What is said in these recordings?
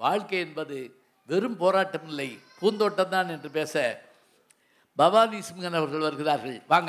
வாழ்க்கை என்பது வெறும் போராட்டம் இல்லை பூந்தோட்டம் தான் என்று பேச பவானி சிம்ஹன் அவர்கள் வருகிறார்கள் வாங்க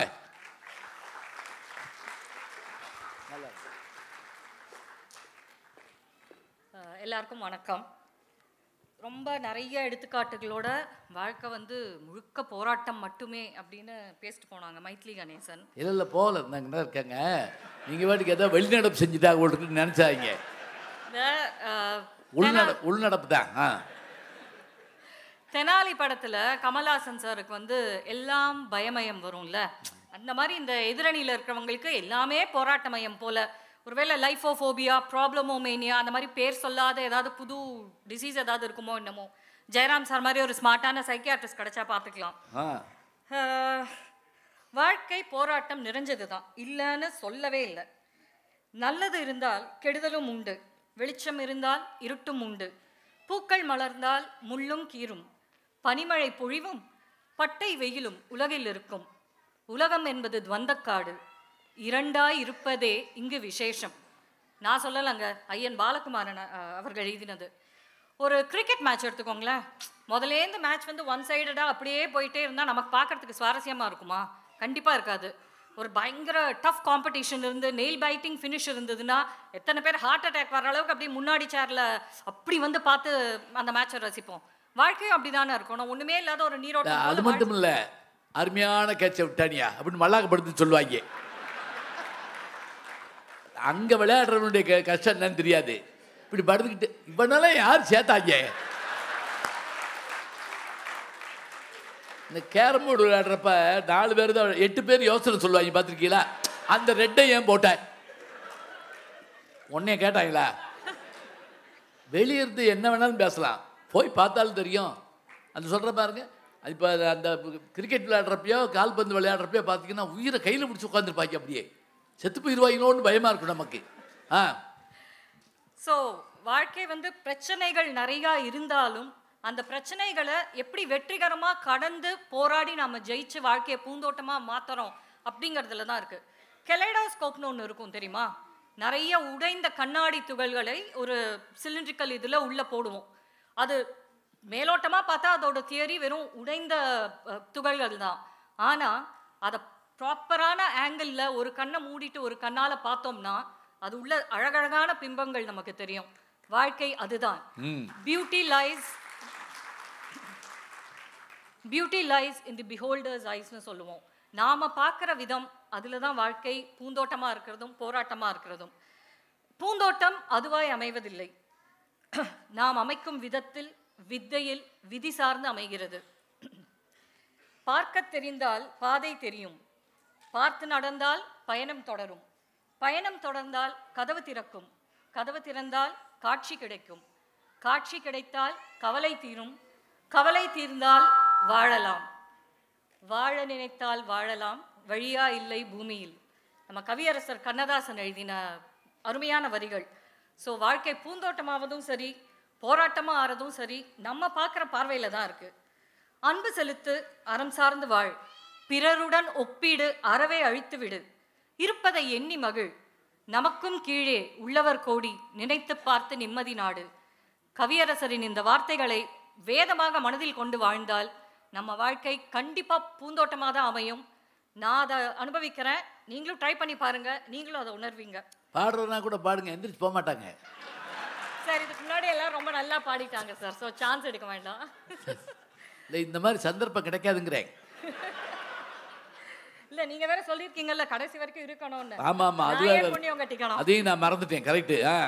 அஹ் எல்லாருக்கும் வணக்கம் ரொம்ப நிறைய எடுத்துக்காட்டுகளோட வாழ்க்கை வந்து முழுக்க போராட்டம் மட்டுமே அப்படின்னு பேசிட்டு போனாங்க மைத்லி கணேசன் இல்லை இல்லை போகல இருந்தாங்கன்னா இருக்காங்க நீங்கள் வாட்டுக்கு ஏதோ வெளிநடப்பு செஞ்சுட்டாங்க உங்களுக்கு நினச்சாங்க இந்த அஹ், உள்நட உள்நடப்பு தான் ஆ தெனாலி படத்துல கமல்ஹாசன் சாருக்கு வந்து எல்லாம் பயமயம் வரும்ல அந்த மாதிரி இந்த எதிரணியில இருக்கிறவங்களுக்கு எல்லாமே போராட்டமயம் போல ஒருவேளை லைஃபோஃபோபியா ப்ராப்ளமோமேனியா அந்த மாதிரி பேர் சொல்லாத ஏதாவது புது டிசீஸ் ஏதாவது இருக்குமோ என்னமோ ஜெயராம் சார் மாதிரி ஒரு ஸ்மார்ட்டான சைக்கியாட்ரிஸ்ட் கிடைச்சா பார்த்துக்கலாம் ஆ ஆஹ், வாழ்க்கை போராட்டம் நிறைஞ்சது தான் இல்லைன்னு சொல்லவே இல்லை நல்லது இருந்தால் கெடுதலும் உண்டு வெளிச்சம் இருந்தால் இருட்டும் உண்டு பூக்கள் மலர்ந்தால் முள்ளும் கீறும் பனிமழை பொழிவும் பட்டை வெயிலும் உலகில் இருக்கும் உலகம் என்பது துவந்தக்காடு இரண்டாய் இருப்பதே இங்கு விசேஷம் நான் சொல்லலைங்க ஐயன் பாலகுமாரன் அஹ், அவர்கள் எழுதினது ஒரு கிரிக்கெட் மேட்ச் எடுத்துக்கோங்களேன் முதலேருந்து மேட்ச் வந்து ஒன் சைடடாக அப்படியே போயிட்டே இருந்தால் நமக்கு பார்க்கறதுக்கு சுவாரஸ்யமாக இருக்குமா கண்டிப்பாக இருக்காது ஒரு பயங்கர டஃப் காம்படிஷன் இருந்து நெயில் பைட்டிங் ஃபினிஷ் இருந்ததுன்னா எத்தனை பேர் ஹார்ட் அட்டாக் வர அளவுக்கு அப்படியே முன்னாடி சேரில் அப்படி வந்து பார்த்து அந்த மேட்சை ரசிப்போம் வாழ்க்கையும் அப்படி தானே இருக்கணும் ஒன்றுமே இல்லாத ஒரு நீரோட்டம் அது போல மட்டும் இல்லை அருமையான கேட்சை விட்டானியா அப்படின்னு மல்லாக்கப்படுத்து சொல்லுவாங்க அங்கே விளையாடுறவனுடைய க- கஷ்டம் என்னன்னு தெரியாது இப்படி படுத்துக்கிட்டு இவனால யார் சேர்த்தாங்க இந்த கேரம் போர்டு விளையாடுறப்ப நாலு பேர் தான் எட்டு பேர் யோசனை சொல்லுவாங்க பார்த்துருக்கீங்களா அந்த ரெட்டை ஏன் போட்டேன் உன்னைய கேட்டாங்களா வெளியிருந்து என்ன வேணாலும் பேசலாம் போய் பார்த்தாலும் தெரியும் அந்த சொல்கிற பாருங்க அது இப்போ அந்த கிரிக்கெட் விளையாடுறப்பயோ கால்பந்து விளையாடுறப்பயோ பார்த்தீங்கன்னா உயிரை கையில் பிடிச்சி உட்காந்துருப்பாங்க அப்படியே செத்து போயிடுவாங்களோன்னு பயமாக இருக்கும் நமக்கு ஆ ஸோ வாழ்க்கை வந்து பிரச்சனைகள் நிறையா இருந்தாலும் அந்த பிரச்சனைகளை எப்படி வெற்றிகரமாக கடந்து போராடி நாம ஜெயிச்சு வாழ்க்கையை பூந்தோட்டமாக மாத்துறோம் அப்படிங்கிறதுல தான் இருக்கு கெலைடாஸ்கோப்னு ஒன்று இருக்கும் தெரியுமா நிறைய உடைந்த கண்ணாடி துகள்களை ஒரு சிலிண்ட்ரிக்கல் இதில் உள்ளே போடுவோம் அது மேலோட்டமாக பார்த்தா அதோட தியரி வெறும் உடைந்த அஹ், துகள்கள் தான் ஆனால் அதை ப்ராப்பரான ஆங்கிளில் ஒரு கண்ணை மூடிட்டு ஒரு கண்ணால் பார்த்தோம்னா அது உள்ள அழகழகான பிம்பங்கள் நமக்கு தெரியும் வாழ்க்கை அதுதான் beauty lies beauty lies in the beholders ஐஸ்னு சொல்லுவோம் நாம பார்க்குற விதம் அதில் தான் வாழ்க்கை பூந்தோட்டமாக இருக்கிறதும் போராட்டமாக இருக்கிறதும் பூந்தோட்டம் அதுவாய் அமைவதில்லை நாம் அமைக்கும் விதத்தில் வித்தையில் விதி சார்ந்து அமைகிறது பார்க்கத் தெரிந்தால் பாதை தெரியும் பார்த்து நடந்தால் பயணம் தொடரும் பயணம் தொடர்ந்தால் கதவு திறக்கும் கதவு திறந்தால் காட்சி கிடைக்கும் காட்சி கிடைத்தால் கவலை தீரும் கவலை தீர்ந்தால் வாழலாம் வாழ நினைத்தால் வாழலாம் வழியா இல்லை பூமியில் நம்ம கவியரசர் கண்ணதாசன் எழுதின அருமையான வரிகள் ஸோ வாழ்க்கை பூந்தோட்டமாவதும் சரி போராட்டமாக ஆறதும் சரி நம்ம பார்க்குற பார்வையில் தான் இருக்கு அன்பு செலுத்து அறம் சார்ந்து வாழ் பிறருடன் ஒப்பீடு அறவே அழித்து விடு இருப்பதை எண்ணி மகிழ் நமக்கும் கீழே உள்ளவர் கோடி நினைத்து பார்த்து நிம்மதி நாடு கவியரசரின் இந்த வார்த்தைகளை வேதமாக மனதில் கொண்டு வாழ்ந்தால் நம்ம வாழ்க்கை கண்டிப்பா பூந்தோட்டமாக தான் அமையும் நான் அதை அனுபவிக்கிறேன் நீங்களும் ட்ரை பண்ணி பாருங்க நீங்களும் அதை உணர்வீங்க பாடுறதுனா கூட பாடுங்க எந்திரிச்சு போக மாட்டாங்க சார் இதுக்கு முன்னாடி எல்லாம் ரொம்ப நல்லா பாடிட்டாங்க சார் ஸோ சான்ஸ் எடுக்க வேண்டாம் இல்லை இந்த மாதிரி சந்தர்ப்பம் கிடைக்காதுங்கிறேன் இல்ல நீங்க வேற சொல்லியிருக்கீங்கல்ல கடைசி வரைக்கும் இருக்கணும்னு ஆமா ஆமா அது நான் வேற ஏன் புண்ணியம் கட்டிக்கணும் அதையும் நான் மறந்துட்டேன் கரெக்டு ஆ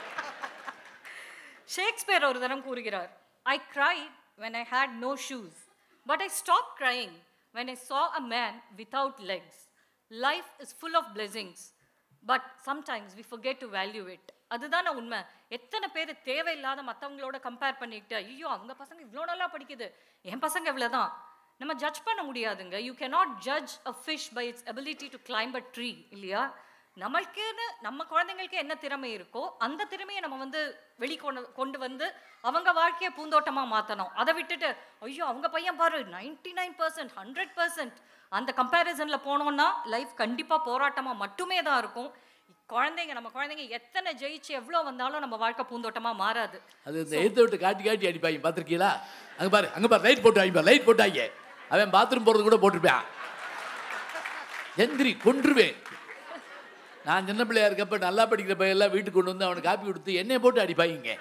ஷேக்ஸ்பியர் ஒரு தரம் கூறுகிறார் ஐ cried when I had no shoes but I stopped crying when I saw a man without legs life is full of blessings but sometimes we forget to value it அதுதானே உண்மை எத்தனை பேர் தேவையில்லாத மற்றவங்களோட compare பண்ணிக்கிட்டு ஐயோ அவங்க பசங்க இவ்வளோ நல்லா படிக்குது என் பசங்க இவ்வளோதான் நம்ம ஜட்ஜ் பண்ண முடியாதுங்க you cannot judge a fish by its ability to climb a tree இல்லையா நம்மளுக்குன்னு நம்ம குழந்தைங்களுக்கு என்ன திறமை இருக்கோ அந்த திறமையை நம்ம வந்து வெளிக்கொண்டு கொண்டு வந்து அவங்க வாழ்க்கையை பூந்தோட்டமா மாத்தணும் அதை விட்டுட்டு ஐயோ அவங்க பையன் பாரு ninety nine percent hundred percent அந்த கம்பேரிசன்ல போனோம்னா லைஃப் கண்டிப்பா போராட்டமா மட்டுமே தான் இருக்கும் குழந்தைங்க நம்ம குழந்தைங்க எத்தனை ஜெயிச்சு எவ்வளோ வந்தாலும் நம்ம வாழ்க்கை பூந்தோட்டமா மாறாது அது இந்த எய்த்த விட்டு காட்டி காட்டி அடிப்பாங்க பார்த்துருக்கீங்களா அங்கே பாரு அங்கே பாரு லைட் போட்டு வாங்கி பாரு லைட் போட்டாங்க அவன் பாத்ரூம் போகிறது கூட போட்டிருப்பான் எந்திரி கொன்றுவேன் நான் சின்ன பிள்ளையா இருக்கப்ப நல்லா படிக்கிற பையெல்லாம் வீட்டுக்கு கொண்டு வந்து அவனுக்கு காப்பி கொடுத்து என்னைய போட்டு அடிப்பாங்க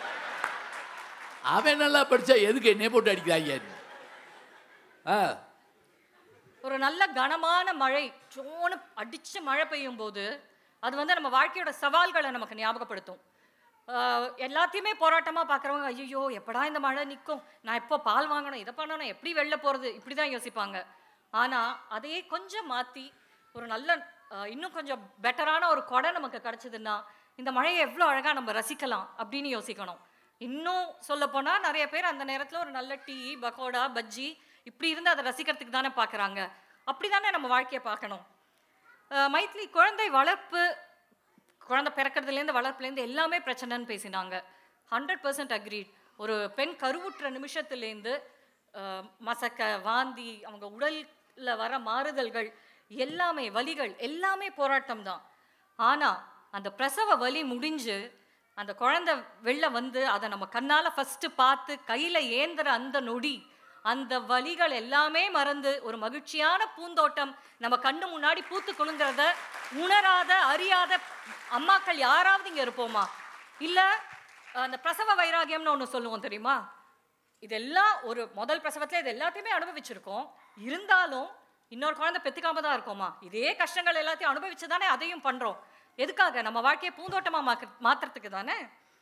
அவன் நல்லா படிச்சா எதுக்கு என்னைய போட்டு அடிக்கிறாங்க ஆ ஒரு நல்ல கனமான மழை சோனு அடிச்சு மழை பெய்யும் போது அது வந்து நம்ம வாழ்க்கையோட சவால்களை நமக்கு ஞாபகப்படுத்தும் ஆஹ் எல்லாத்தையுமே போராட்டமா பார்க்குறவங்க ஐயோ எப்படா இந்த மழை நிற்கும் நான் எப்போ பால் வாங்கணும் இதை பண்ணணும் எப்படி வெளில போறது இப்படி தான் யோசிப்பாங்க ஆனா அதையே கொஞ்சம் மாத்தி ஒரு நல்ல ஆஹ் இன்னும் கொஞ்சம் பெட்டரான ஒரு கொடை நமக்கு கிடைச்சதுன்னா இந்த மழையை எவ்வளோ அழகா நம்ம ரசிக்கலாம் அப்படின்னு யோசிக்கணும் இன்னும் சொல்ல போனா நிறைய பேர் அந்த நேரத்துல ஒரு நல்ல டீ பக்கோடா பஜ்ஜி இப்படி இருந்து அதை ரசிக்கிறதுக்கு தானே பார்க்கறாங்க அப்படி தானே நம்ம வாழ்க்கையை பார்க்கணும் அஹ் மைத்லி குழந்தை வளர்ப்பு குழந்தை பிறக்கிறதுலேருந்து வளர்ப்புலேருந்து எல்லாமே பிரச்சனைன்னு பேசினாங்க ஹண்ட்ரட் பர்சன்ட் அக்ரீட் ஒரு பெண் கருவுற்ற நிமிஷத்துலேருந்து அஹ், மசக்க வாந்தி அவங்க உடல்ல வர மாறுதல்கள் எல்லாமே வலிகள் எல்லாமே போராட்டம் தான் ஆனால் அந்த பிரசவ வலி முடிஞ்சு அந்த குழந்தை வெளில வந்து அதை நம்ம கண்ணால் ஃபஸ்ட்டு பார்த்து கையில் ஏந்துற அந்த நொடி அந்த வலிகள் எல்லாமே மறந்து ஒரு மகிழ்ச்சியான பூந்தோட்டம் நம்ம கண்ணு முன்னாடி பூத்து குலுங்கிறத உணராத அறியாத அம்மாக்கள் யாராவது இங்கே இருப்போமா இல்லை அந்த பிரசவ வைராகியம்னு ஒன்று சொல்லுவோம் தெரியுமா இதெல்லாம் ஒரு முதல் பிரசவத்துல இது எல்லாத்தையுமே அனுபவிச்சிருக்கோம் இருந்தாலும் இன்னொரு குழந்தை பெத்துக்காம தான் இருக்கோமா இதே கஷ்டங்கள் எல்லாத்தையும் அனுபவிச்சு தானே அதையும் பண்றோம் எதுக்காக நம்ம வாழ்க்கையை பூந்தோட்டமா மாக்க மாத்துறதுக்கு தானே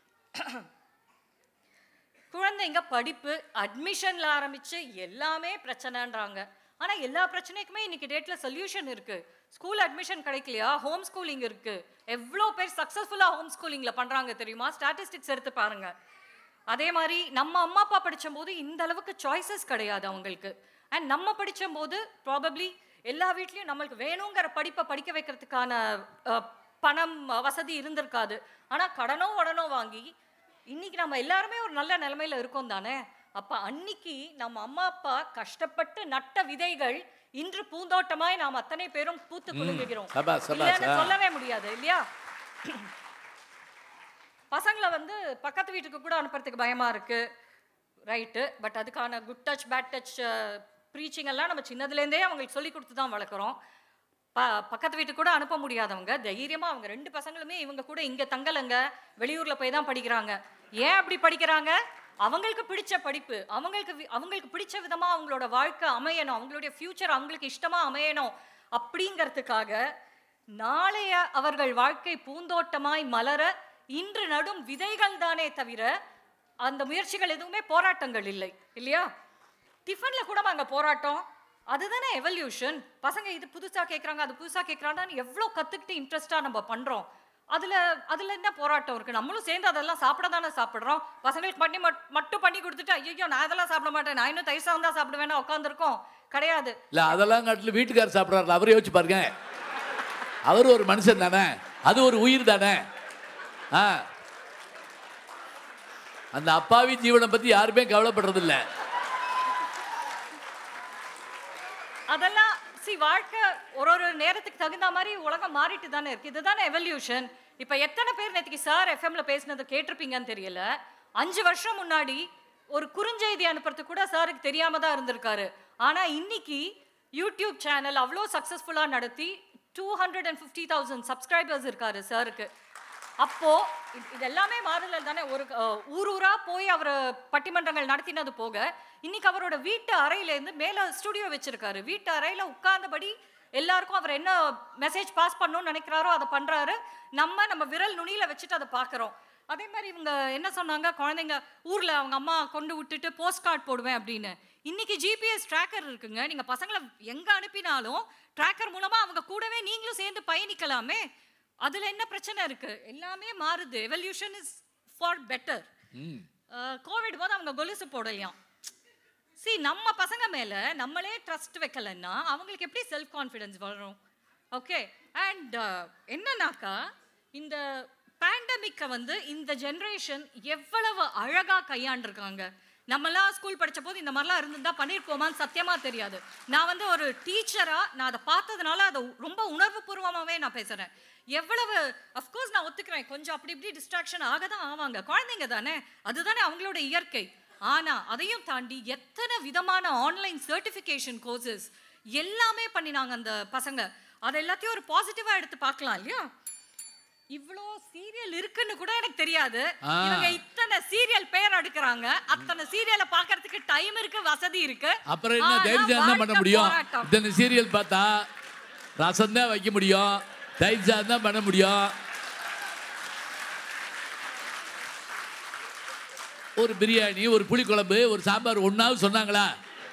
குழந்தைங்க படிப்பு அட்மிஷன்ல ஆரம்பிச்சு எல்லாமே பிரச்சனைன்றாங்க ஆனா எல்லா பிரச்சனைக்குமே இன்னைக்கு டேட்ல சொல்யூஷன் இருக்கு ஸ்கூல் அட்மிஷன் கிடைக்கலையா ஹோம் ஸ்கூலிங் இருக்கு எவ்வளோ பேர் சக்ஸஸ்ஃபுல்லா ஹோம் ஸ்கூலிங்ல பண்றாங்க தெரியுமா ஸ்டாட்டிஸ்டிக்ஸ் எடுத்து பாருங்க அதே மாதிரி நம்ம அம்மா அப்பா படிச்சம்போது இந்த அளவுக்கு சாய்ஸஸ் கிடையாது அவங்களுக்கு அண்ட் நம்ம படிச்சம்போது ப்ராபப்ளி எல்லா வீட்லயும் நம்மளுக்கு வேணுங்கிற படிப்பை படிக்க வைக்கிறதுக்கான அஹ், பணம் அஹ், வசதி இருந்திருக்காது ஆனா கடனோ உடனோ வாங்கி இன்னைக்கு நம்ம எல்லாருமே ஒரு நல்ல நிலைமையில இருக்கோம் தானே அப்ப அன்னைக்கு நம்ம அம்மா அப்பா கஷ்டப்பட்டு நட்ட விதைகள் இன்று பூந்தோட்டமாய் நாம் அத்தனை பேரும் பூத்து குலுங்குகிறோம் சபாஸ், சபாஸ், இல்லைன்னு ஆ. சொல்லவே முடியாது இல்லையா பசங்களை வந்து பக்கத்து வீட்டுக்கு கூட அனுப்புறதுக்கு பயமா இருக்கு ரைட்டு பட் அதுக்கான good touch bad touch preaching எல்லாம் நம்ம சின்னதுலேருந்தே அவங்களுக்கு சொல்லி கொடுத்து தான் வளர்க்குறோம் ப பக்கத்து வீட்டுக்கு கூட அனுப்ப முடியாதவங்க தைரியமா அவங்க ரெண்டு பசங்களுமே இவங்க கூட இங்க தங்கலைங்க வெளியூர்ல போய் தான் படிக்கிறாங்க ஏன் அப்படி படிக்கிறாங்க அவங்களுக்கு பிடிச்ச படிப்பு அவங்களுக்கு வி- அவங்களுக்கு பிடிச்ச விதமா அவங்களோட வாழ்க்கை அமையணும் அவங்களுடைய ஃபியூச்சர் அவங்களுக்கு இஷ்டமா அமையணும் அப்படிங்கிறதுக்காக நாளைய அவர்கள் வாழ்க்கை பூந்தோட்டமாய் மலர இன்று நடும் விதைகள் தானே தவிர அந்த முயற்சிகள் எதுவுமே போராட்டங்கள் இல்லை இல்லையா டிஃபன்ல கூட அங்க போராட்டம் அதுதானே எவல்யூஷன் பசங்க இது புதுசா கேக்குறாங்க அது புதுசா கேக்குறாங்கன்னு எவ்வளோ கத்துக்கிட்டு இன்ட்ரெஸ்டா நம்ம பண்றோம் அதுல அதுல என்ன போராட்டம் இருக்கு நம்மளும் சேர்ந்து அதெல்லாம் சாப்பிட தானே சாப்பிடுறோம் பசங்களுக்கு பண்ணி மட்- மட்டும் பண்ணி கொடுத்துட்டு ஐயோ நான் அதெல்லாம் சாப்பிட மாட்டேன் நான் இன்னும் தயிர் சாதம் தான் சாப்பிடுவேன்னா உட்காந்துருக்கோம் கிடையாது இல்லை அதெல்லாம் காட்டில் வீட்டுக்காரர் சாப்பிட்றாரு அவரை யோசிச்சு பாருங்க அவர் ஒரு மனுஷன் தானே அது ஒரு உயிர் தானே ஆ அந்த அப்பாவி ஜீவனை பற்றி யாருமே கவலைப்படுறதில்ல அதெல்லாம் சி வாழ்க்கை ஒரு ஒரு நேரத்துக்கு தகுந்த மாதிரி உலகம் மாறிட்டு தானே இருக்கு இதுதானே எவல்யூஷன் இப்போ எத்தனை பேர் நேற்றுக்கு சார் எஃப்எம்ல பேசினதை கேட்டிருப்பீங்கன்னு தெரியல அஞ்சு வருஷம் முன்னாடி ஒரு குறுஞ்செய்தி அனுப்புறதுக்கு கூட சாருக்கு தெரியாம தான் இருந்திருக்காரு ஆனா இன்னைக்கு யூடியூப் சேனல் அவ்வளோ சக்ஸஸ்ஃபுல்லாக நடத்தி two hundred and fifty thousand subscribers இருக்காரு சாருக்கு அப்போ இது- இது எல்லாமே மாறுதல் தானே ஒரு அஹ், ஊர் ஊரா போய் அவர் பட்டிமன்றங்கள் நடத்தினது போக இன்னைக்கு அவரோட வீட்டு அறையில இருந்து மேல ஸ்டுடியோ வச்சிருக்காரு வீட்டு அறையில உட்கார்ந்தபடி எல்லாருக்கும் அவர் என்ன மெசேஜ் பாஸ் பண்ணணும்னு நினைக்கிறாரோ அதை பண்றாரு நம்ம நம்ம விரல் நுனியில வச்சுட்டு அதை பார்க்கறோம் அதே மாதிரி இவங்க என்ன சொன்னாங்க குழந்தைங்க ஊர்ல அவங்க அம்மா கொண்டு விட்டுட்டு போஸ்ட் கார்டு போடுவேன் அப்படின்னு இன்னைக்கு ஜிபிஎஸ் ட்ராக்கர் இருக்குங்க நீங்க பசங்களை எங்க அனுப்பினாலும் ட்ராக்கர் மூலமா அவங்க கூடவே நீங்களும் சேர்ந்து பயணிக்கலாமே அதுல என்ன பிரச்சனை இருக்கு எல்லாமே மாறுது evolution is for better hmm Covid போது அவங்க கொலுசு போடலையாம் சி நம்ம பசங்க மேல நம்மளே ட்ரஸ்ட் வைக்கலன்னா அவங்களுக்கு எப்படி செல்ஃப் கான்ஃபிடன்ஸ் வரும் ஓகே அண்ட் என்னன்னாக்கா இந்த பேண்டமிக்கை வந்து இந்த ஜென்ரேஷன் எவ்வளவு அழகா கையாண்டிருக்காங்க நம்மலாம் ஸ்கூல் படிச்ச போது இந்த மாதிரிலாம் இருந்திருந்தா பண்ணியிருப்போமான்னு சத்தியமா தெரியாது நான் வந்து ஒரு டீச்சரா நான் அதை பார்த்ததுனால அதை ரொம்ப உணர்வுபூர்வமாவே நான் பேசுறேன் எவ்வளவு அஃப்கோர்ஸ் நான் ஒத்துக்கிறேன் கொஞ்சம் அப்படி இப்படி டிஸ்ட்ராக்ஷன் ஆக தான் ஆவாங்க குழந்தைங்க தானே அதுதானே அவங்களோட இயற்கை ஆனா அதையும் தாண்டி எத்தனை விதமான ஆன்லைன் சர்டிஃபிகேஷன் கோர்சஸ் எல்லாமே பண்ணினாங்க அந்த பசங்க அதை எல்லாத்தையும் ஒரு பாசிட்டிவா எடுத்து பார்க்கலாம் இல்லையா இவ்வளோ சீரியல் இருக்குன்னு கூட எனக்கு தெரியாது ஆ. இவங்க இத்தனை சீரியல் பெயர் எடுக்கிறாங்க அத்தனை சீரியலை பார்க்கறதுக்கு டைம் இருக்கு வசதி இருக்கு அப்புறம் என்ன ஆனா தைரியம் தான் பண்ண வாழ்க்கை முடியும் போராட்டம். இத்தனை சீரியல் பார்த்தா ரசம் தான் வைக்க முடியும் தைரியம் தான் பண்ண முடியும் ஒரு பிரியாணி ஒரு புளிக்குழம்பு ஒரு சாம்பார் ஒன்றாவது சொன்னாங்களா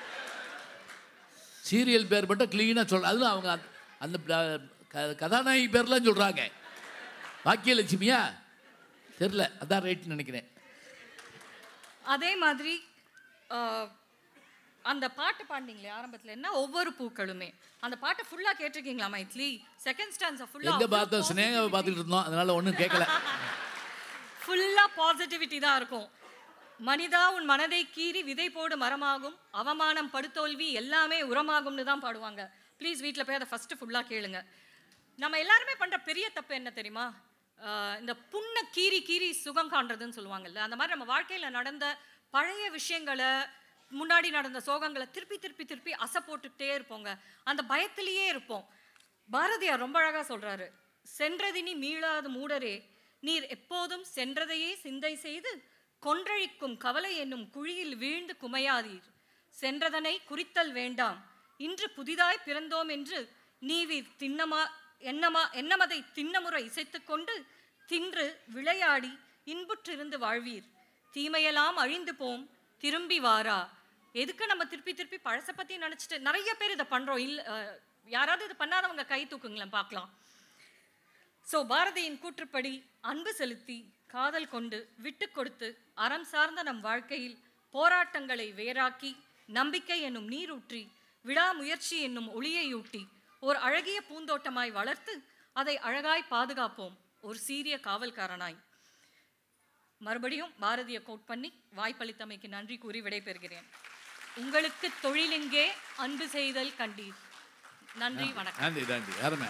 சீரியல் பேர் மட்டும் க்ளீனாக சொல்ற அதுவும் அவங்க அந்த- அந்த ப- க- கதாநாயகி பேர்லாம் சொல்கிறாங்க பாக்கியலட்சுமியா தெரில அதான் ரைட்னு நினைக்கிறேன் அதே மாதிரி ஆஹ், அந்த பாட்டு பாடினீங்களே ஆரம்பத்துல என்ன ஒவ்வொரு பூக்களுமே அந்த பாட்டை ஃபுல்லா கேட்டிருக்கீங்களா மைத்லி செகண்ட் ஸ்டான்ஸ் ஃபுல்லா எங்கே பார்த்தோம் ஸ்னேகாவை பார்த்துக்கிட்டு இருந்தோம் அதனால ஒன்றும் கேட்கல ஃபுல்லா பாசிட்டிவிட்டி தான் இருக்கும் மனிதா உன் மனதை கீறி விதை போடு மரமாகும் அவமானம் படுதோல்வி எல்லாமே உரமாகும்னு தான் பாடுவாங்க ப்ளீஸ் வீட்டில் போய் அதை ஃபஸ்ட்டு ஃபுல்லாக கேளுங்க நம்ம எல்லாருமே பண்ணுற பெரிய தப்பு என்ன தெரியுமா ஆஹ் இந்த புண்ணை கீறி கீறி சுகம் காண்றதுன்னு சொல்லுவாங்கல்ல அந்த மாதிரி நம்ம வாழ்க்கையில் நடந்த பழைய விஷயங்களை முன்னாடி நடந்த சோகங்களை திருப்பி திருப்பி திருப்பி அசை போட்டுக்கிட்டே இருப்போங்க அந்த பயத்திலேயே இருப்போம் பாரதியார் ரொம்ப அழகா சொல்றாரு சென்றதினி மீளாது மூடரே நீர் எப்போதும் சென்றதையே சிந்தை செய்து கொன்றழிக்கும் கவலை என்னும் குழியில் வீழ்ந்து குமையாதீர் சென்றதனை குறித்தல் வேண்டாம் இன்று புதிதாய் பிறந்தோம் என்று நீவீர் திண்ணமா எண்ணமா எண்ணமதை திண்ணமுறை இசைத்துக்கொண்டு தின்று விளையாடி இன்புற்றிருந்து வாழ்வீர் தீமையெல்லாம் அழிந்து போம் திரும்பி வாரா எதுக்கு நம்ம திருப்பி திருப்பி பழசை பத்தி நினைச்சிட்டு நிறைய பேர் இதை பண்றோம் இல்ல அஹ், யாராவது இது பண்ணாதவங்க கை தூக்குங்களேன் பார்க்கலாம் சோ பாரதியின் கூற்றுப்படி அன்பு செலுத்தி காதல் கொண்டு விட்டு கொடுத்து அறம் சார்ந்த நம் வாழ்க்கையில் போராட்டங்களை வேறாக்கி நம்பிக்கை என்னும் நீரூற்றி விடாமுயற்சி என்னும் ஒளியையூட்டி ஓர் அழகிய பூந்தோட்டமாய் வளர்த்து அதை அழகாய் பாதுகாப்போம் ஒரு சீரிய காவல்காரனாய் மறுபடியும் பாரதிய கோட் பண்ணி வாய்ப்பளித்தமைக்கு நன்றி கூறி விடைபெறுகிறேன் உங்களுக்கு தொழிலிங்கே அன்பு செய்தல் கண்டீர் நன்றி வணக்கம் நன்றி நன்றி அருமை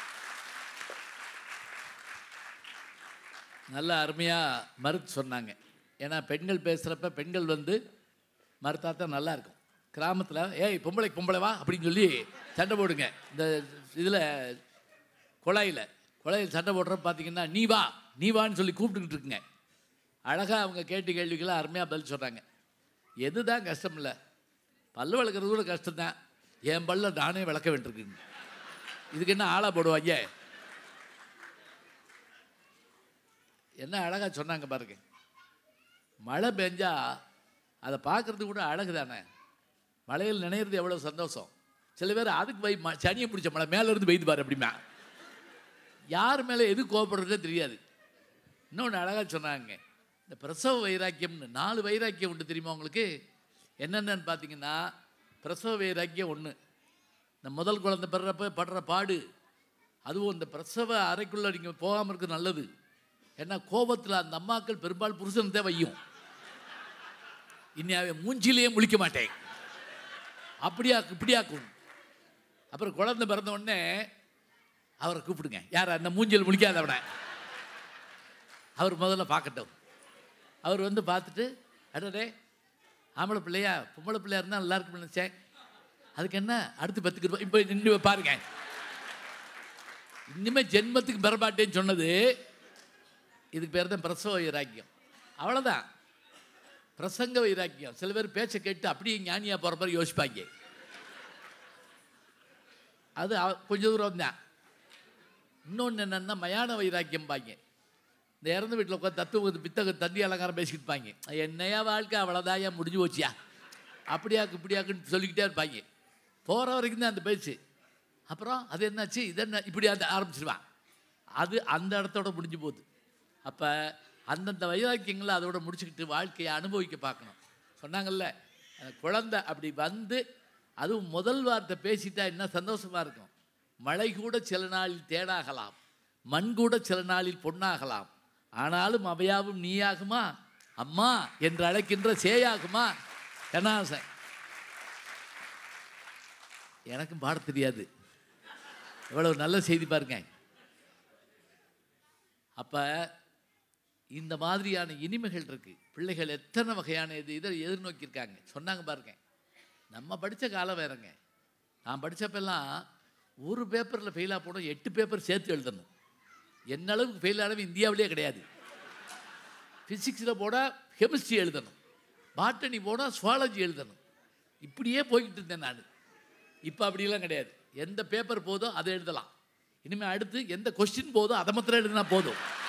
நல்ல அருமையாக மறுத்து சொன்னாங்க ஏன்னா பெண்கள் பேசுகிறப்ப பெண்கள் வந்து மறுத்தா தான் நல்லா இருக்கும் கிராமத்தில் ஏய் பொம்பளை பொம்பளை வா அப்படின்னு சொல்லி சண்டை போடுங்க இந்த இதில் குழாயில் குழாயில் சண்டை போடுறப்ப பார்த்தீங்கன்னா நீ வா நீ வான்னு சொல்லி கூப்பிட்டுக்கிட்டு இருக்குங்க அழகாக அவங்க கேட்டு கேள்விக்கெல்லாம் அருமையாக பதில் சொல்கிறாங்க எதுதான் கஷ்டம் இல்லை பல்லு வளர்க்குறது கூட கஷ்டம்தான் என் பல்ல நானே விளக்க வேண்டியிருக்குங்க இதுக்கு என்ன ஆளா போடுவாங்க என்ன அழகா சொன்னாங்க பாருங்க மழை பெஞ்சா அதை பார்க்கறது கூட அழகு தானே மழையில் நினைறது எவ்வளோ சந்தோஷம் சில பேர் அதுக்கு வை ம- சனியை பிடிச்ச மழை மேலே இருந்து பெய்து பாரு அப்படிமா யார் மேலே எது கோவப்படுறதே தெரியாது இன்னொன்று அழகாக சொன்னாங்க இந்த பிரசவ வைராக்கியம்னு நாலு வைராக்கியம் உண்டு தெரியுமா உங்களுக்கு என்னென்னு பார்த்தீங்கன்னா பிரசவ வைராக்கியம் ஒன்று இந்த முதல் குழந்தை பெறப்ப படுற பாடு அதுவும் இந்த பிரசவ அறைக்குள்ளே நீங்கள் போகாமல் இருக்கிறது நல்லது ஏன்னா கோபத்தில் அந்த அம்மாக்கள் பெரும்பாலும் புருஷன் தான் வையும் இனி அவன் மூஞ்சிலேயே முழிக்க மாட்டேன் அப்படியா இப்படியாக்கும் அப்புறம் குழந்தை பிறந்த உடனே அவரை கூப்பிடுங்க யார் அந்த மூஞ்சில் முழிக்காதவனை அவர் முதல்ல பார்க்கட்டும் அவர் வந்து பார்த்துட்டு அடடே ஆம்பளை பிள்ளையா பொம்பளை பிள்ளையா இருந்தால் நல்லா இருக்கும்னு நினச்சேன் அதுக்கு என்ன அடுத்து பத்துக்கு ரூபாய் இப்போ நின்று பாருங்க இனிமே ஜென்மத்துக்கு பெறமாட்டேன்னு சொன்னது இதுக்கு பேர் தான் பிரசவ வைராக்கியம் அவ்வளோதான் பிரசங்க வைராக்கியம் சில பேர் பேச்சை கேட்டு அப்படியே ஞானியாக போகிற மாதிரி யோசிப்பாங்க அது அவ- கொஞ்ச தூரம் தான் இன்னொன்று என்னென்னா மயான வைராக்கியம் பாங்க இந்த இறந்த வீட்டில் உட்காந்து தத்துவ பித்தக தண்ணி அலங்காரம் பேசிக்கிட்டு இருப்பாங்க என்னையா வாழ்க்கை அவ்வளோதாயா முடிஞ்சு போச்சியா அப்படியாக்கு இப்படியாக்குன்னு சொல்லிக்கிட்டே இருப்பாங்க போகிற வரைக்கும் தான் அந்த பேச்சு அப்புறம் அது என்னாச்சு இது என்ன இப்படி அந்த ஆரம்பிச்சிருவான் அது அந்த இடத்தோட முடிஞ்சு போகுது அப்போ அந்தந்த வைராக்கியங்களை அதோட முடிச்சுக்கிட்டு வாழ்க்கையை அனுபவிக்க பார்க்கணும் சொன்னாங்கல்ல அந்த குழந்தை அப்படி வந்து அதுவும் முதல் வார்த்தை பேசிட்டா என்ன சந்தோஷமாக இருக்கும் மழை கூட சில நாளில் தேனாகலாம் மண் கூட சில நாளில் பொன்னாகலாம் ஆனாலும் அவையாவும் நீயாகுமா அம்மா என்று அழைக்கின்ற சேயாகுமா கண்ணாசன் எனக்கும் பாட தெரியாது எவ்வளவு நல்ல செய்தி பாருங்க அப்ப இந்த மாதிரியான இனிமைகள் இருக்கு பிள்ளைகள் எத்தனை வகையான இது இதை எதிர்நோக்கியிருக்காங்க சொன்னாங்க பாருங்க நம்ம படித்த காலம் வேறங்க நான் படித்தப்பெல்லாம் ஒரு பேப்பரில் ஃபெயிலாக போனோம் எட்டு பேப்பர் சேர்த்து எழுதணும் என்ன அளவுக்கு ஃபெயில் ஆனவன் இந்தியாவிலே கிடையாது ஃபிசிக்ஸில் போனால் கெமிஸ்ட்ரி எழுதணும் பாட்டனி போனால் சுவாலஜி எழுதணும் இப்படியே போய்கிட்டு இருந்தேன் நான் இப்போ அப்படிலாம் கிடையாது எந்த பேப்பர் போதோ அதை எழுதலாம் இனிமேல் அடுத்து எந்த கொஸ்டின் போதோ அதை மாத்திரம் எழுதினா போதும்